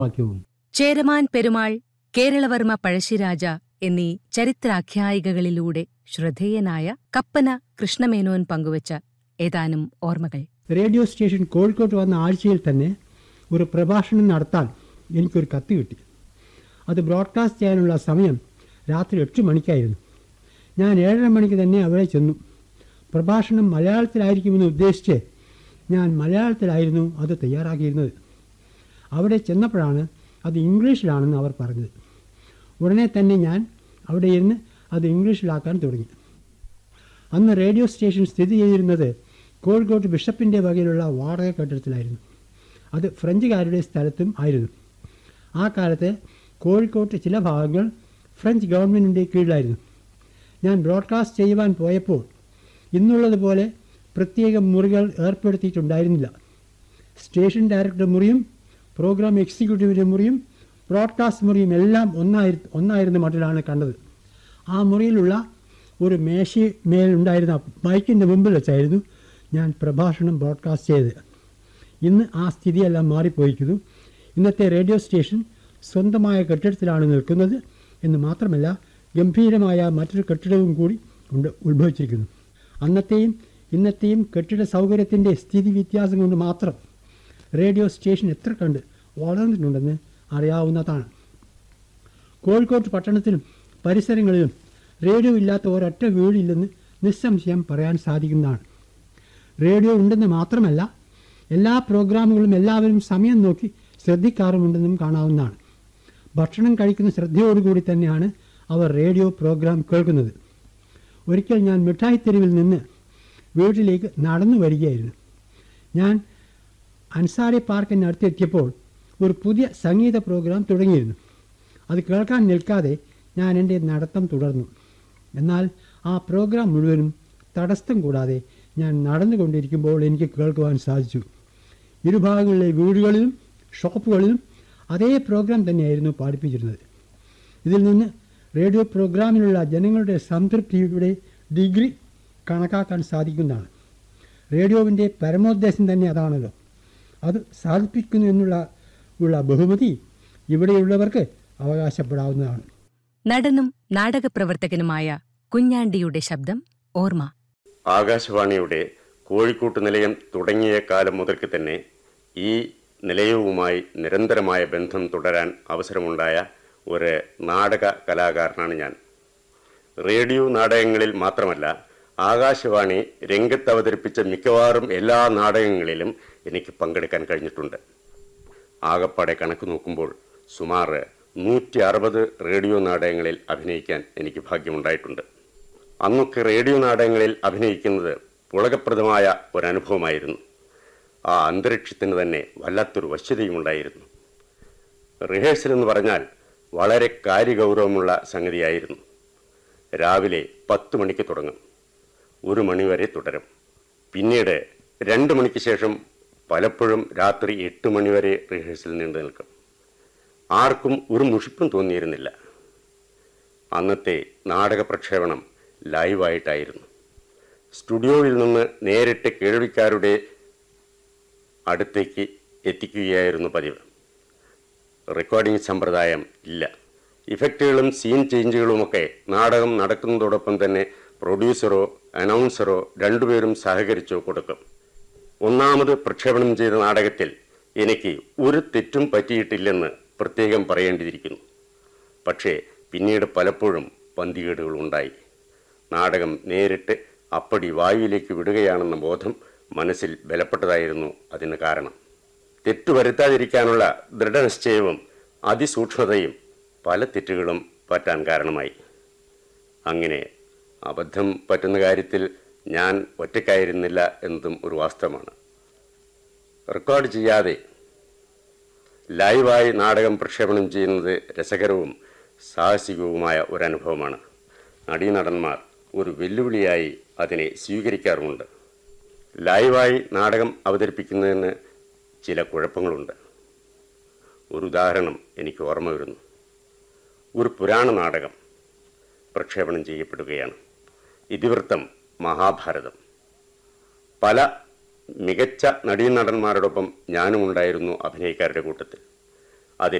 വാക്യവും ചേരമാൻ പെരുമാൾ കേരളവർമ്മ പഴശ്ശിരാജ എന്നീ ചരിത്രാഖ്യായികകളിലൂടെ ശ്രദ്ധേയനായ കപ്പന കൃഷ്ണമേനോൻ പങ്കുവച്ച ഏതാനും ഓർമ്മകൾ റേഡിയോ സ്റ്റേഷൻ കോഴിക്കോട്ട് വന്ന ആഴ്ചയിൽ തന്നെ ഒരു പ്രഭാഷണം നടത്താൻ എനിക്കൊരു കത്ത് കിട്ടി അത് ബ്രോഡ്കാസ്റ്റ് ചെയ്യാനുള്ള സമയം രാത്രി എട്ട് മണിക്കായിരുന്നു ഞാൻ ഏഴര മണിക്ക് തന്നെ അവിടെ ചെന്നു പ്രഭാഷണം മലയാളത്തിലായിരിക്കുമെന്ന് ഉദ്ദേശിച്ച് ഞാൻ മലയാളത്തിലായിരുന്നു അത് തയ്യാറാക്കിയിരുന്നത് അവിടെ ചെന്നപ്പോഴാണ് അത് ഇംഗ്ലീഷിലാണെന്ന് അവർ പറഞ്ഞത് ഉടനെ തന്നെ ഞാൻ അവിടെ ഇരുന്ന് അത് ഇംഗ്ലീഷിലാക്കാൻ തുടങ്ങി അന്ന് റേഡിയോ സ്റ്റേഷൻ സ്ഥിതി ചെയ്തിരുന്നത് കോഴിക്കോട് ബിഷപ്പിൻ്റെ വകയിലുള്ള വാടക കെട്ടിടത്തിലായിരുന്നു അത് ഫ്രഞ്ചുകാരുടെ സ്ഥലത്തും ആയിരുന്നു ആ കാലത്ത് കോഴിക്കോട്ട് ചില ഭാഗങ്ങൾ ഫ്രഞ്ച് ഗവൺമെൻറ്റിൻ്റെ കീഴിലായിരുന്നു ഞാൻ ബ്രോഡ്കാസ്റ്റ് ചെയ്യുവാൻ പോയപ്പോൾ ഇന്നുള്ളതുപോലെ പ്രത്യേക മുറികൾ ഏർപ്പെടുത്തിയിട്ടുണ്ടായിരുന്നില്ല സ്റ്റേഷൻ ഡയറക്ടർ മുറിയും പ്രോഗ്രാം എക്സിക്യൂട്ടീവിൻ്റെ മുറിയും ബ്രോഡ്കാസ്റ്റ് മുറിയും എല്ലാം ഒന്നായി ഒന്നായിരുന്ന മട്ടിലാണ് കണ്ടത് ആ മുറിയിലുള്ള ഒരു മേശ മേലുണ്ടായിരുന്ന മൈക്കിൻ്റെ മുമ്പിൽ വെച്ചായിരുന്നു ഞാൻ പ്രഭാഷണം ബ്രോഡ്കാസ്റ്റ് ചെയ്തത് ഇന്ന് ആ സ്ഥിതിയെല്ലാം മാറിപ്പോയിരിക്കുന്നു ഇന്നത്തെ റേഡിയോ സ്റ്റേഷൻ സ്വന്തമായ കെട്ടിടത്തിലാണ് നിൽക്കുന്നത് എന്ന് മാത്രമല്ല ഗംഭീരമായ മറ്റൊരു കെട്ടിടവും കൂടി ഉണ്ട് ഉത്ഭവിച്ചിരിക്കുന്നു അന്നത്തെയും ഇന്നത്തെയും കെട്ടിട സൗകര്യത്തിൻ്റെ സ്ഥിതി വ്യത്യാസം കൊണ്ട് മാത്രം റേഡിയോ സ്റ്റേഷൻ എത്ര കണ്ട് വളർന്നിട്ടുണ്ടെന്ന് അറിയാവുന്നതാണ് കോഴിക്കോട് പട്ടണത്തിലും പരിസരങ്ങളിലും റേഡിയോ ഇല്ലാത്ത ഒരൊറ്റ വീടില്ലെന്ന് നിസ്സംശയം പറയാൻ സാധിക്കുന്നതാണ് റേഡിയോ ഉണ്ടെന്ന് മാത്രമല്ല എല്ലാ പ്രോഗ്രാമുകളും എല്ലാവരും സമയം നോക്കി ശ്രദ്ധിക്കാറുമുണ്ടെന്നും കാണാവുന്നതാണ് ഭക്ഷണം കഴിക്കുന്ന ശ്രദ്ധയോടുകൂടി തന്നെയാണ് അവർ റേഡിയോ പ്രോഗ്രാം കേൾക്കുന്നത് ഒരിക്കൽ ഞാൻ മിഠായി തെരുവിൽ നിന്ന് വീട്ടിലേക്ക് നടന്നു വരികയായിരുന്നു ഞാൻ അൻസാരി പാർക്കിനടുത്തെത്തിയപ്പോൾ ഒരു പുതിയ സംഗീത പ്രോഗ്രാം തുടങ്ങിയിരുന്നു അത് കേൾക്കാൻ നിൽക്കാതെ ഞാൻ എൻ്റെ നടത്തം തുടർന്നു എന്നാൽ ആ പ്രോഗ്രാം മുഴുവനും തടസ്സം കൂടാതെ ഞാൻ നടന്നുകൊണ്ടിരിക്കുമ്പോൾ എനിക്ക് കേൾക്കുവാൻ സാധിച്ചു ഇരുഭാഗങ്ങളിലെ വീടുകളിലും ഷോപ്പുകളിലും അതേ പ്രോഗ്രാം തന്നെയായിരുന്നു പാടിപ്പിച്ചിരുന്നത് ഇതിൽ നിന്ന് റേഡിയോ പ്രോഗ്രാമിലുള്ള ജനങ്ങളുടെ സംതൃപ്തിയുടെ ഡിഗ്രി കണക്കാക്കാൻ സാധിക്കുന്നതാണ് റേഡിയോവിൻ്റെ പരമോദ്ദേശം തന്നെ അതാണല്ലോ അത് സാധിപ്പിക്കുന്നു എന്നുള്ള ഉള്ള ബഹുമതി ഇവിടെയുള്ളവർക്ക് അവകാശപ്പെടാവുന്നതാണ് നടനും നാടകപ്രവർത്തകനുമായ കുഞ്ഞാണ്ടിയുടെ ശബ്ദം ഓർമ്മ ആകാശവാണിയുടെ കോഴിക്കോട്ട് നിലയം തുടങ്ങിയ കാലം മുതൽക്ക് തന്നെ ഈ നിലയവുമായി നിരന്തരമായ ബന്ധം തുടരാൻ അവസരമുണ്ടായ ഒരു നാടക കലാകാരനാണ് ഞാൻ റേഡിയോ നാടകങ്ങളിൽ മാത്രമല്ല ആകാശവാണി രംഗത്ത് അവതരിപ്പിച്ച മിക്കവാറും എല്ലാ നാടകങ്ങളിലും എനിക്ക് പങ്കെടുക്കാൻ കഴിഞ്ഞിട്ടുണ്ട് ആകപ്പാടെ കണക്ക് നോക്കുമ്പോൾ സുമാർ നൂറ്റി അറുപത് റേഡിയോ നാടകങ്ങളിൽ അഭിനയിക്കാൻ എനിക്ക് ഭാഗ്യമുണ്ടായിട്ടുണ്ട് അന്നൊക്കെ റേഡിയോ നാടകങ്ങളിൽ അഭിനയിക്കുന്നത് പുളകപ്രദമായ ഒരനുഭവമായിരുന്നു ആ അന്തരീക്ഷത്തിന് തന്നെ വല്ലാത്തൊരു വശ്യതയുമുണ്ടായിരുന്നു റിഹേഴ്സൽ എന്ന് പറഞ്ഞാൽ വളരെ കാര്യഗൗരവമുള്ള സംഗതിയായിരുന്നു രാവിലെ പത്ത് മണിക്ക് തുടങ്ങും ഒരു മണിവരെ തുടരും പിന്നീട് രണ്ട് മണിക്ക് ശേഷം പലപ്പോഴും രാത്രി എട്ട് മണിവരെ റിഹേഴ്സൽ നീണ്ടു നിൽക്കും ആർക്കും ഒരു മുഷിപ്പും തോന്നിയിരുന്നില്ല അന്നത്തെ നാടക പ്രക്ഷേപണം ലൈവായിട്ടായിരുന്നു സ്റ്റുഡിയോയിൽ നിന്ന് നേരിട്ട് കേൾവിക്കാരുടെ അടുത്തേക്ക് എത്തിക്കുകയായിരുന്നു പതിവ് റെക്കോർഡിംഗ് സമ്പ്രദായം ഇല്ല ഇഫക്റ്റുകളും സീൻ ചേഞ്ചുകളുമൊക്കെ നാടകം നടക്കുന്നതോടൊപ്പം തന്നെ പ്രൊഡ്യൂസറോ അനൗൺസറോ രണ്ടുപേരും സഹകരിച്ചോ കൊടുക്കും ഒന്നാമത് പ്രക്ഷേപണം ചെയ്ത നാടകത്തിൽ എനിക്ക് ഒരു തെറ്റും പറ്റിയിട്ടില്ലെന്ന് പ്രത്യേകം പറയേണ്ടിയിരിക്കുന്നു പക്ഷേ പിന്നീട് പലപ്പോഴും പന്തികേടുകൾ ഉണ്ടായി നാടകം നേരിട്ട് അപ്പടി വായുവിലേക്ക് വിടുകയാണെന്ന ബോധം മനസ്സിൽ ബലപ്പെട്ടതായിരുന്നു അതിന് കാരണം തെറ്റുവരുത്താതിരിക്കാനുള്ള ദൃഢനിശ്ചയവും അതിസൂക്ഷ്മതയും പല തെറ്റുകളും പറ്റാൻ കാരണമായി അങ്ങനെ അബദ്ധം പറ്റുന്ന കാര്യത്തിൽ ഞാൻ ഒറ്റയ്ക്കായിരുന്നില്ല എന്നതും ഒരു വാസ്തവമാണ് റെക്കോർഡ് ചെയ്യാതെ ലൈവായി നാടകം പ്രക്ഷേപണം ചെയ്യുന്നത് രസകരവും സാഹസികവുമായ ഒരനുഭവമാണ് നടീനടന്മാർ ഒരു വെല്ലുവിളിയായി അതിനെ സ്വീകരിക്കാറുമുണ്ട് ലൈവായി നാടകം അവതരിപ്പിക്കുന്നതിന് ചില കുഴപ്പങ്ങളുണ്ട് ഒരു ഉദാഹരണം എനിക്ക് ഓർമ്മ വരുന്നു ഒരു പുരാണ നാടകം പ്രക്ഷേപണം ചെയ്യപ്പെടുകയാണ് ഇതിവൃത്തം മഹാഭാരതം പല മികച്ച നടീനടന്മാരോടൊപ്പം ഞാനും ഉണ്ടായിരുന്നു അഭിനയക്കാരുടെ കൂട്ടത്തിൽ